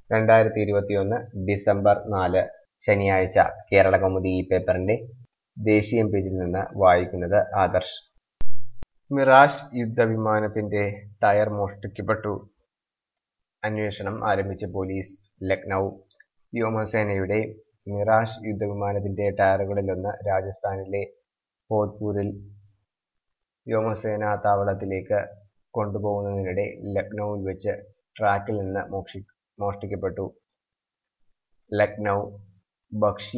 രണ്ടായിരത്തി ഇരുപത്തിയൊന്ന് ഡിസംബർ നാല് ശനിയാഴ്ച കേരളകൗമുദി ഈ പേപ്പറിന്റെ ദേശീയ പേജിൽ നിന്ന് വായിക്കുന്നത് ആദർശ് മിറാഷ് യുദ്ധവിമാനത്തിന്റെ ടയർ മോഷ്ടിക്കപ്പെട്ടു അന്വേഷണം ആരംഭിച്ച പോലീസ് ലക്നൗ വ്യോമസേനയുടെ മിറാഷ് യുദ്ധവിമാനത്തിന്റെ ടയറുകളിലൊന്ന് രാജസ്ഥാനിലെ ഭോജ്പൂരിൽ വ്യോമസേനാ താവളത്തിലേക്ക് കൊണ്ടുപോകുന്നതിനിടെ ലക്നൌവിൽ വെച്ച് ട്രാക്കിൽ നിന്ന് മോക്ഷി മോഷ്ടിക്കപ്പെട്ടു ലക്നൗ ബക്ഷി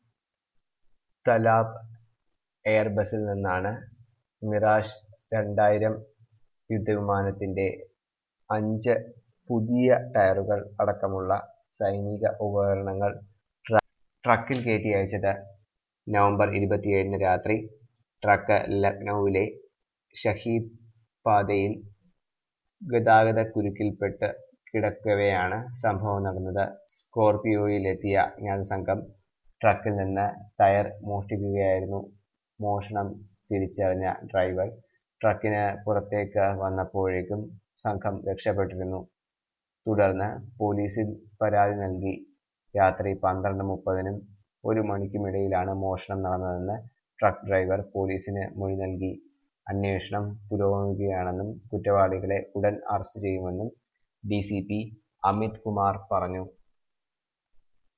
തലാബ് എയർബസിൽ നിന്നാണ് മിറാഷ് രണ്ടായിരം യുദ്ധവിമാനത്തിന്റെ അഞ്ച് പുതിയ ടയറുകൾ അടക്കമുള്ള സൈനിക ഉപകരണങ്ങൾ ട്രക്കിൽ കയറ്റി അയച്ചത് നവംബർ ഇരുപത്തിയേഴിന് രാത്രി ട്രക്ക് ലക്നൌവിലെ ഷഹീദ് പാതയിൽ ഗതാഗതക്കുരുക്കിൽപ്പെട്ട് കിടക്കവെയാണ് സംഭവം നടന്നത് സ്കോർപിയോയിലെത്തിയ അജ്ഞാതസംഘം ട്രക്കിൽ നിന്ന് ടയർ മോഷ്ടിക്കുകയായിരുന്നു മോഷണം തിരിച്ചറിഞ്ഞ ഡ്രൈവർ ട്രക്കിന് പുറത്തേക്ക് വന്നപ്പോഴേക്കും സംഘം രക്ഷപ്പെട്ടിരുന്നു തുടർന്ന് പോലീസിൽ പരാതി നൽകി രാത്രി പന്ത്രണ്ട് മുപ്പതിനും ഒരു മണിക്കുമിടയിലാണ് മോഷണം നടന്നതെന്ന് ട്രക്ക് ഡ്രൈവർ പോലീസിന് മൊഴി നൽകി അന്വേഷണം പുരോഗമിക്കുകയാണെന്നും കുറ്റവാളികളെ ഉടൻ അറസ്റ്റ് ചെയ്യുമെന്നും D C P Amit Kumar പറഞ്ഞു